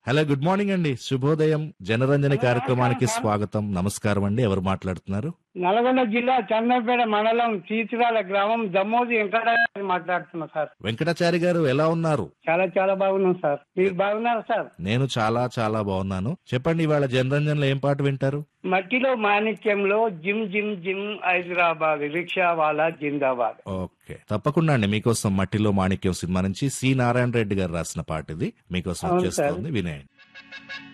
Hello good morning అండి శుభోదయం జనరంజన కార్యక్రమానికి స్వాగతం నమస్కారం అండి ఎవరు మాట్లాడుతున్నారు నల్గొండ జిల్లా చందంపేట మండలం చీచురాల గ్రామం దమ్మోజి వెంకటరావు మాట్లాడుతున్నా సార్ వెంకటాచారి గారు ఎలా ఉన్నారు చాలా చాలా బాగున్నాం సార్ మీరు బాగున్నారు సార్ నేను చాలా చాలా బాగున్నాను చెప్పండి ఇవాళ జనరంజన్లో ఏం పాట వింటారు మట్టిలో మాణిక్యంలో జిమ్ జిమ్ జిమ్ హైదరాబాద్ రిక్షా వాలా జిందాబాద్ ఓకే తప్పకుండా అండి మీకోసం మట్టిలో మాణిక్యం సినిమా నుంచి సి నారాయణ రెడ్డి గారు రాసిన పాట ఇది మీకోసం అవును సార్. వచ్చేస్తుంది వినేయండి